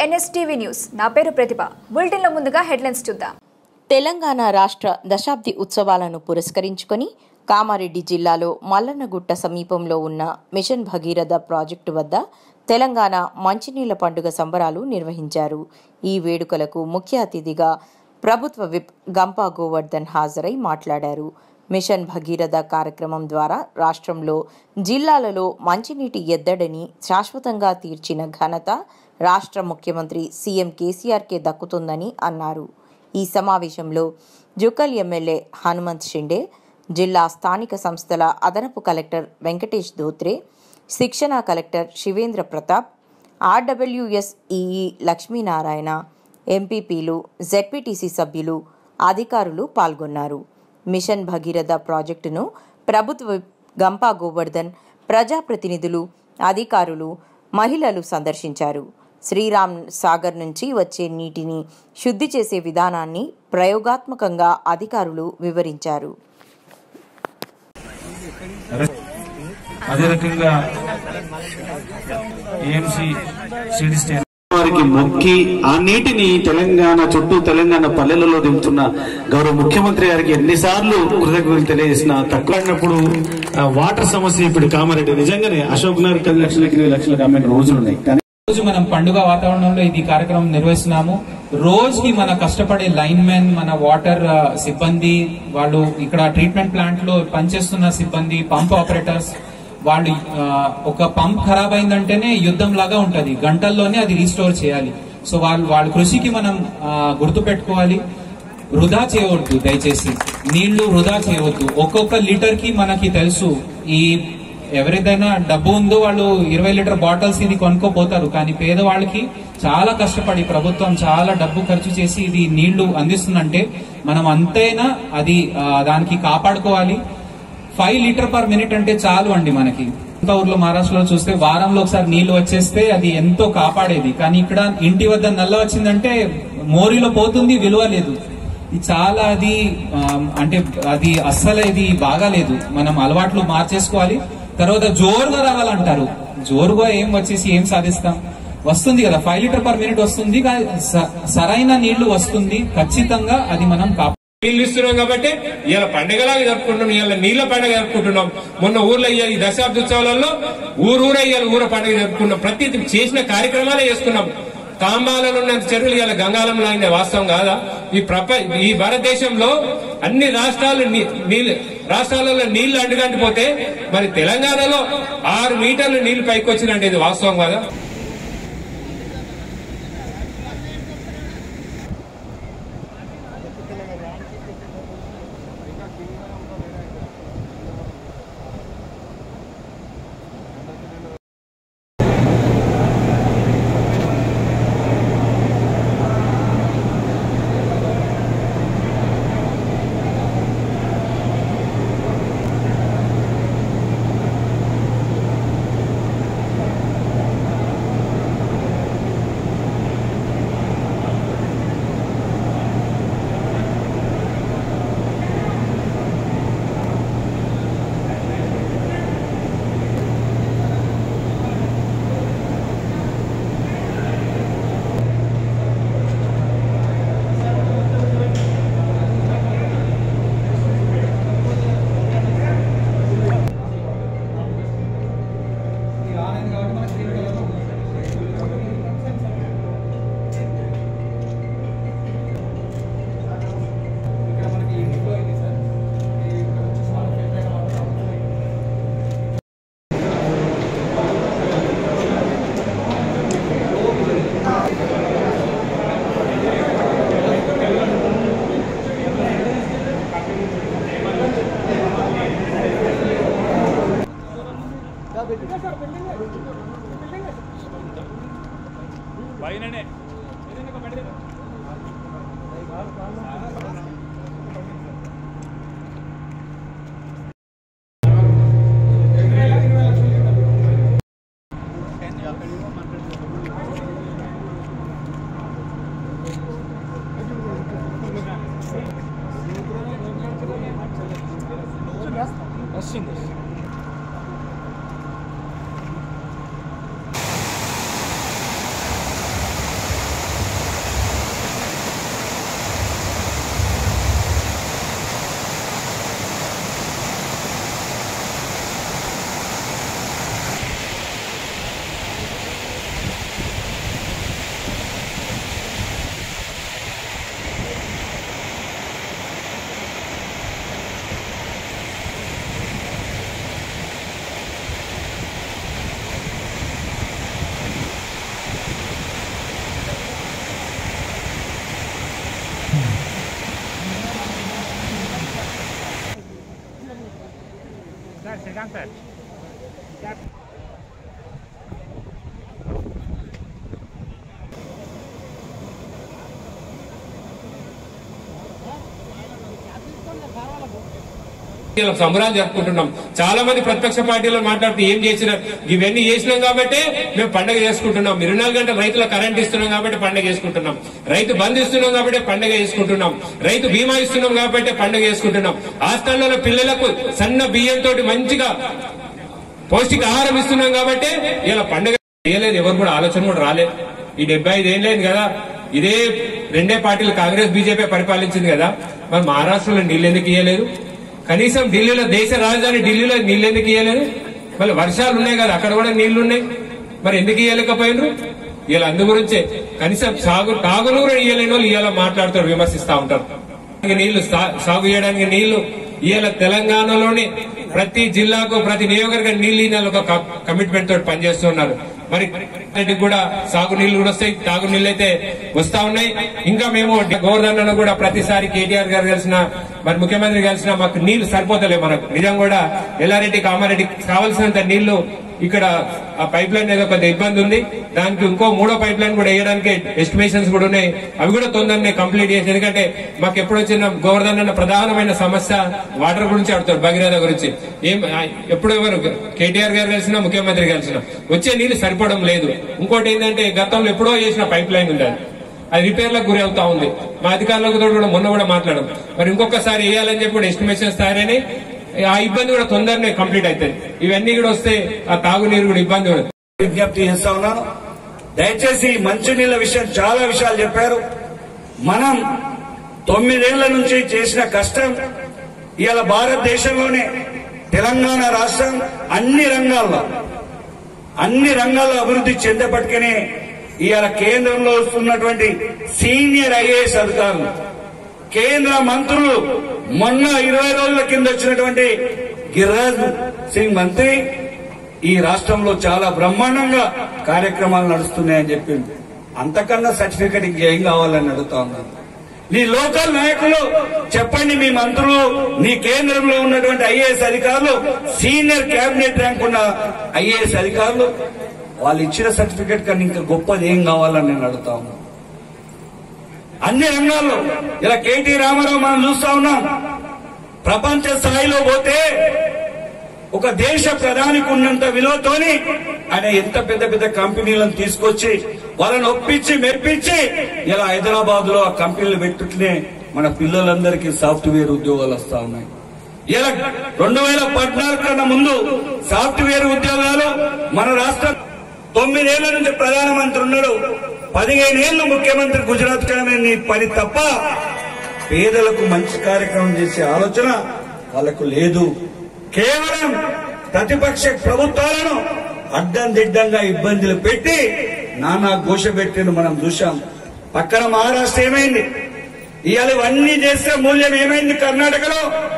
NSTV news నా పేరు ప్రతిభ బులెటిన్లో ముందుగా హెడ్లైన్స్ చూద్దాం తెలంగాణ రాష్ట్ర దశాబ్ది ఉత్సవాలను పురస్కరించుకొని కామారెడ్డి జిల్లాలో మల్లన్నగుట్ట సమీపంలో ఉన్న మిషన్ భగీరథ ప్రాజెక్టు వద్ద తెలంగాణ మంచినీళ్ల పండుగ సంబరాలు నిర్వహించారు ఈ వేడుకలకు ముఖ్య అతిథిగా ప్రభుత్వ విప్ గంపా గోవర్ధన్ హాజరై మాట్లాడారు మిషన్ భగీరథ కార్యక్రమం ద్వారా రాష్ట్రంలో జిల్లాలలో మంచినీటి ఎద్దడిని శాశ్వతంగా తీర్చిన ఘనత రాష్ట్ర ముఖ్యమంత్రి సీఎం కేసీఆర్కే దక్కుతుందని అన్నారు ఈ సమావేశంలో జుకల్ ఎమ్మెల్యే హనుమంత్ షిండే జిల్లా స్థానిక సంస్థల అదనపు కలెక్టర్ వెంకటేష్ ధోత్రే శిక్షణ కలెక్టర్ శివేంద్ర ప్రతాప్ ఆర్డబ్ల్యూఎస్ఈఈ లక్ష్మీనారాయణ ఎంపీపీలు జెడ్పీటీసీ సభ్యులు అధికారులు పాల్గొన్నారు మిషన్ భగీరథ ప్రాజెక్టును ప్రభుత్వ విప్ గంపా గోవర్ధన్ ప్రజాప్రతినిధులు అధికారులు మహిళలు సందర్శించారు శ్రీరామ్ సాగర్ నుంచి వచ్చే నీటిని శుద్ధి చేసే విధానాన్ని ప్రయోగాత్మకంగా అధికారులు వివరించారు అదే రకంగా ఏఎంసీ సిడి స్టేషన్ వారికి మొక్కి ఆ నీటిని తెలంగాణ చుట్టూ తెలంగాణ పల్లెలలో దిగుతున్న గౌరవ ముఖ్యమంత్రి గారికి ఎన్నిసార్లు కృతజ్ఞతలు తెలియజేసిన తక్కువైనప్పుడు ఆ, వాటర్ సమస్య ఇప్పుడు కామారెడ్డి నిజంగానే అశోక్ నగర్ పది లక్షలకి ఇరవై లక్షల కామెంట్ రోజులు ఉన్నాయి కానీ రోజు మనం పండుగ వాతావరణంలో ఇది కార్యక్రమం నిర్వహిస్తున్నాము రోజుకి మన కష్టపడే లైన్ మెన్ మన వాటర్ ఆ, సిబ్బంది వాళ్ళు ఇక్కడ ట్రీట్మెంట్ ప్లాంట్ లో పనిచేస్తున్న సిబ్బంది పంప్ ఆపరేటర్స్ వాళ్ళు ఆ, ఒక పంప్ ఖరాబ్ అయిందంటేనే యుద్ధం లాగా ఉంటది గంటల్లోనే అది రీస్టోర్ చేయాలి సో వాళ్ళు వాళ్ళ కృషికి మనం గుర్తు పెట్టుకోవాలి వృధా చేయవద్దు దయచేసి నీళ్లు వృధా చేయవద్దు ఒక్కొక్క లీటర్ కి మనకి తెలుసు ఈ ఎవరిదైనా డబ్బు ఉందో వాళ్ళు ఇరవై లీటర్ బాటిల్స్ ఇది కొనుక్కోపోతారు కానీ పేదవాళ్ళకి చాలా కష్టపడి ప్రభుత్వం చాలా డబ్బు ఖర్చు చేసి ఇది నీళ్లు అందిస్తుందంటే మనం అంతైనా అది ఆ, దానికి కాపాడుకోవాలి ఫైవ్ లీటర్ పర్ మినిట్ అంటే చాలు అండి మనకి ఇంకా ఊర్లో మహారాష్ట్రలో చూస్తే వారంలో ఒకసారి నీళ్లు వచ్చేస్తే అది ఎంతో కాపాడేది కానీ ఇక్కడ ఇంటి వద్ద నల్ల వచ్చిందంటే మోరీలో పోతుంది విలువ లేదు ఇది చాలా అది ఆ, అంటే అది అస్సలు ఇది బాగాలేదు మనం అలవాట్లు మార్చేసుకోవాలి తర్వాత జోరుగా రావాలంటారు జోరుగా ఏం వచ్చేసి ఏం సాధిస్తాం వస్తుంది కదా ఫైవ్ లీటర్ పర్ మినిట్ వస్తుంది కానీ స- సరైన నీళ్లు వస్తుంది ఖచ్చితంగా అది మనం కాపాడు నీళ్ళు ఇస్తున్నాం కాబట్టి ఇవాళ పండుగలాగా జరుపుకుంటున్నాం ఇవాళ నీళ్ళ పండుగ జరుపుకుంటున్నాం మొన్న ఊర్లో ఇవాళ ఈ దశాబ్ద ఉత్సవాలలో ఊరూరే ఇవాళ ఊర పండుగ జరుపుకున్నాం ప్రతి చేసిన కార్యక్రమాలే చేసుకున్నాం తాంబాలలో ఉన్న చెరువులు ఇవాళ గంగాలంలో అయిన వాస్తవం కాదా ఈ ప్రప ఈ భారతదేశంలో అన్ని రాష్ట్రాలు నీ- నీళ్ళు రాష్ట్రాలలో నీళ్లు అడ్డుగంటిపోతే మరి తెలంగాణలో ఆరు మీటర్లు నీళ్లు పైకి వచ్చినంటే ఇది వాస్తవం కాదా ఇలా సంబరాలు జరుపుకుంటున్నాం చాలా మంది ప్రతిపక్ష పార్టీలో మాట్లాడుతూ ఏం చేసినారు ఇవన్నీ చేసినాం కాబట్టి మేము పండగ చేసుకుంటున్నాం ఇరవై నాలుగు గంటల రైతుల కరెంట్ ఇస్తున్నాం కాబట్టి పండగ చేసుకుంటున్నాం రైతు బంద్ ఇస్తున్నాం కాబట్టి పండగ చేసుకుంటున్నాం రైతు బీమా ఇస్తున్నాం కాబట్టి పండగ చేసుకుంటున్నాం హాస్టల్లో పిల్లలకు సన్న బియ్యంతో మంచిగా పౌష్టిక ఆహారం ఇస్తున్నాం కాబట్టి ఇలా పండగ చేయలేదు ఎవరు కూడా ఆలోచన కూడా రాలేదు ఈ డెబ్బై ఐదు ఏం లేదు కదా ఇదే రెండే పార్టీలు కాంగ్రెస్ బీజేపీ పరిపాలించింది కదా మరి మహారాష్ట్రలో నీళ్ళు ఎందుకు ఇయ్యలేదు కనీసం ఢిల్లీలో దేశ రాజధాని ఢిల్లీలో నీళ్ళు ఎందుకు ఇయ్యలేదు మళ్ళీ వర్షాలు ఉన్నాయి కదా అక్కడ కూడా నీళ్లు ఉన్నాయి మరి ఎందుకు ఇయ్యలేకపోయినరు ఇలా అందు గురించే కనీసం సాగు తాగునూరు ఇయ్యలేని వాళ్ళు ఇవాళ మాట్లాడుతారు విమర్శిస్తా ఉంటారు ఈ నీళ్లు సా- సాగు చేయడానికి నీళ్లు ఇవాళ తెలంగాణలోని ప్రతి జిల్లాకు ప్రతి నియోజకవర్గం నీళ్లు ఇయ్యాలని ఒక క- కమిట్మెంట్ తోటి పనిచేస్తున్నారు మరి అన్నిటికి కూడా సాగు నీళ్లు కూడా వస్తాయి తాగు నీళ్లు అయితే వస్తా ఉన్నాయి ఇంకా మేము గోవర్ధన్ కూడా ప్రతిసారి కేటీఆర్ గారు కలిసిన మరి ముఖ్యమంత్రి కలిసిన మాకు నీళ్లు సరిపోతలే మనకు నిజం కూడా ఎల్లారెడ్డి కామారెడ్డి కావాల్సినంత నీళ్లు ఇక్కడ ఆ పైప్ లైన్ ఏదో కొంత ఇబ్బంది ఉంది దానికి ఇంకో మూడో పైప్ లైన్ కూడా వేయడానికి ఎస్టిమేషన్స్ కూడా ఉన్నాయి అవి కూడా తొందరనే కంప్లీట్ చేసి ఎందుకంటే మాకు ఎప్పుడు వచ్చిన గోవర్ధన్ అన్న ప్రధానమైన సమస్య వాటర్ గురించి అడుగుతారు భగీరథ గురించి ఏం ఆ, ఎప్పుడు ఎవరు కేటీఆర్ గారు కలిసినా ముఖ్యమంత్రి కలిసినా వచ్చే నీళ్లు సరిపోవడం లేదు ఇంకోటి ఏంటంటే గతంలో ఎప్పుడో చేసిన పైప్ లైన్ ఉంది అది. అది రిపేర్లకు గురి అవుతా ఉంది మా అధికారులతో కూడా మొన్న కూడా మాట్లాడడం మరి ఇంకొకసారి వేయాలని చెప్పి కూడా ఎస్టిమేషన్స్ తయారని ఆ ఇబ్బంది కూడా తొందరనే కంప్లీట్ అవుతుంది ఇవన్నీ కూడా వస్తే ఆ తాగునీరు కూడా ఇబ్బంది ఉండదు విజ్ఞప్తి చేస్తా ఉన్నాను దయచేసి ఈ మంచినీళ్ళ విషయం చాలా విషయాలు చెప్పారు మనం తొమ్మిదేళ్ల నుంచి చేసిన కష్టం ఇవాళ భారతదేశంలోనే తెలంగాణ రాష్ట్రం అన్ని రంగాల్లో అన్ని రంగాల్లో అభివృద్ధి చెందపట్టుకునే ఇవాళ కేంద్రంలో వస్తున్నటువంటి సీనియర్ ఐఏఎస్ అధికారులు కేంద్ర మంత్రులు మొన్న ఇరవై రోజుల కింద వచ్చినటువంటి గిరిరాజ్ సింగ్ మంత్రి ఈ రాష్ట్రంలో చాలా బ్రహ్మాండంగా కార్యక్రమాలు నడుస్తున్నాయని చెప్పింది అంతకన్నా సర్టిఫికెట్ ఇంకేం కావాలని అడుగుతా ఉన్నాను నీ లోకల్ నాయకులు చెప్పండి మీ మంత్రులు నీ కేంద్రంలో ఉన్నటువంటి ఐఏఎస్ అధికారులు సీనియర్ కేబినెట్ ర్యాంక్ ఉన్న ఐఏఎస్ అధికారులు వాళ్ళు ఇచ్చిన సర్టిఫికెట్ కన్నా ఇంకా గొప్పది ఏం కావాలని నేను అడుగుతా ఉన్నాను అన్ని రంగాల్లో ఇలా కేటీ రామారావు మనం చూస్తా ఉన్నాం ప్రపంచ స్థాయిలో పోతే ఒక దేశ ప్రధానికి ఉన్నంత విలువతోని ఆయన ఎంత పెద్ద పెద్ద కంపెనీలను తీసుకొచ్చి వాళ్ళని ఒప్పించి మెప్పించి ఇలా హైదరాబాద్ లో ఆ కంపెనీలు పెట్టుకునే మన పిల్లలందరికీ సాఫ్ట్వేర్ ఉద్యోగాలు వస్తా ఉన్నాయి ఇలా రెండు వేల పద్నాలుగు కన్నా ముందు సాఫ్ట్వేర్ ఉద్యోగాలు మన రాష్ట్రం తొమ్మిదేళ్ల నుంచి ప్రధానమంత్రి ఉన్నాడు పదిహేను ఏళ్ళు ముఖ్యమంత్రి గుజరాత్ కానీ నీ పని తప్ప పేదలకు మంచి కార్యక్రమం చేసే ఆలోచన వాళ్ళకు లేదు కేవలం ప్రతిపక్ష ప్రభుత్వాలను అడ్డం దిడ్డంగా ఇబ్బందులు పెట్టి నానా ఘోష పెట్టిన మనం చూశాం పక్కన మహారాష్ట్ర ఏమైంది ఇవాళ ఇవన్నీ చేస్తే మూల్యం ఏమైంది కర్ణాటకలో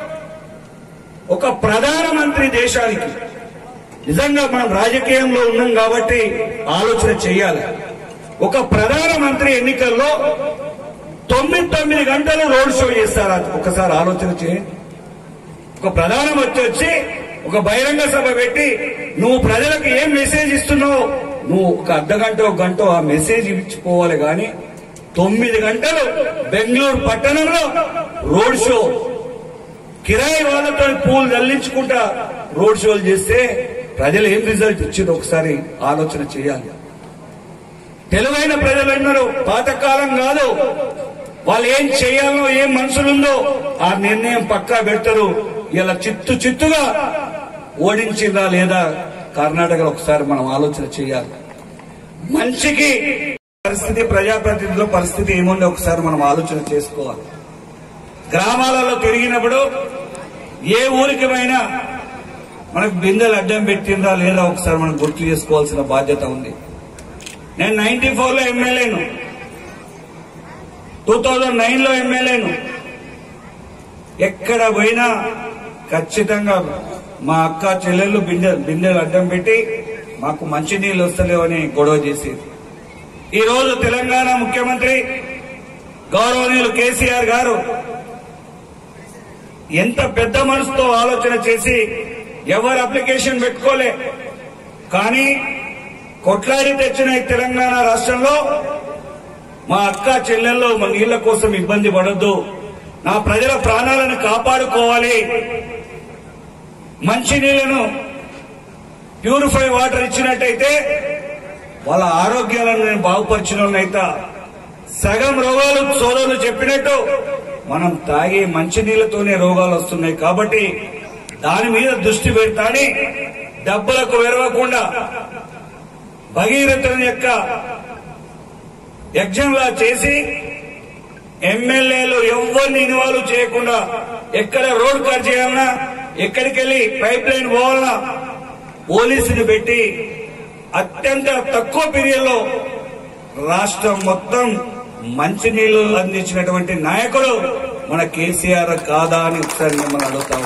ఒక ప్రధానమంత్రి దేశానికి నిజంగా మనం రాజకీయంలో ఉన్నాం కాబట్టి ఆలోచన చేయాలి ఒక ప్రధానమంత్రి ఎన్నికల్లో తొమ్మిది తొమ్మిది గంటలు రోడ్ షో చేస్తారు ఒకసారి ఆలోచన చేయండి ఒక ప్రధానమంత్రి వచ్చి ఒక బహిరంగ సభ పెట్టి నువ్వు ప్రజలకు ఏం మెసేజ్ ఇస్తున్నావు నువ్వు ఒక అర్ధ గంట ఒక గంట ఆ మెసేజ్ ఇచ్చిపోవాలి గాని తొమ్మిది గంటలు బెంగళూరు పట్టణంలో రోడ్ షో కిరాయి వాళ్ళతో పూలు జల్లించుకుంటా రోడ్ షోలు చేస్తే ప్రజలు ఏం రిజల్ట్ ఇచ్చింది ఒకసారి ఆలోచన చేయాలి తెలివైన ప్రజలు ఉన్నారు పాతకాలం కాదు వాళ్ళు ఏం చేయాలో ఏం మనసులుందో ఆ నిర్ణయం పక్కా పెడతారు ఇలా చిత్తు చిత్తుగా ఓడించిందా లేదా కర్ణాటకలో ఒకసారి మనం ఆలోచన చేయాలి మనిషికి పరిస్థితి ప్రజాప్రతినిధుల పరిస్థితి ఏముందో ఒకసారి మనం ఆలోచన చేసుకోవాలి గ్రామాలలో తిరిగినప్పుడు ఏ ఊరికి పోయినా మనకు బిందెలు అడ్డం పెట్టిందా లేదా ఒకసారి మనం గుర్తు చేసుకోవాల్సిన బాధ్యత ఉంది నేను నైన్టీ ఫోర్ లో ఎమ్మెల్యేను టూ థౌజండ్ నైన్ లో ఎమ్మెల్యేను ఎక్కడ పోయినా ఖచ్చితంగా మా అక్క చెల్లెళ్ళు బిందె బిందెలు అడ్డం పెట్టి మాకు మంచి నీళ్ళు వస్తలేవని గొడవ చేసేది ఈ రోజు తెలంగాణ ముఖ్యమంత్రి గౌరవనీయులు కేసీఆర్ గారు ఎంత పెద్ద మనసుతో ఆలోచన చేసి ఎవరు అప్లికేషన్ పెట్టుకోలే కానీ కొట్లాడి తెచ్చిన ఈ తెలంగాణ రాష్ట్రంలో మా అక్క చెల్లెల్లో మా నీళ్ల కోసం ఇబ్బంది పడొద్దు నా ప్రజల ప్రాణాలను కాపాడుకోవాలి మంచి నీళ్లను ప్యూరిఫై వాటర్ ఇచ్చినట్టయితే వాళ్ళ ఆరోగ్యాలను నేను బాగుపరిచిన వాళ్ళనైతే సగం రోగాలు సోదరులు చెప్పినట్టు మనం తాగే మంచి నీళ్లతోనే రోగాలు వస్తున్నాయి కాబట్టి దాని మీద దృష్టి పెడతాని డబ్బులకు వెరవకుండా భగీరథుని యొక్క యజ్ఞంలా చేసి ఎమ్మెల్యేలు ఎవరిని ఇన్వాల్వ్ చేయకుండా ఎక్కడ రోడ్ కట్ చేయాలన్నా ఎక్కడికి వెళ్ళి పైప్ లైన్ పోవాలన్నా పోలీసుని పెట్టి అత్యంత తక్కువ పీరియడ్ లో రాష్ట్రం మొత్తం మంచినీళ్లు అందించినటువంటి నాయకుడు మన కేసీఆర్ కాదా అని ఒకసారి మిమ్మల్ని అడుగుతాం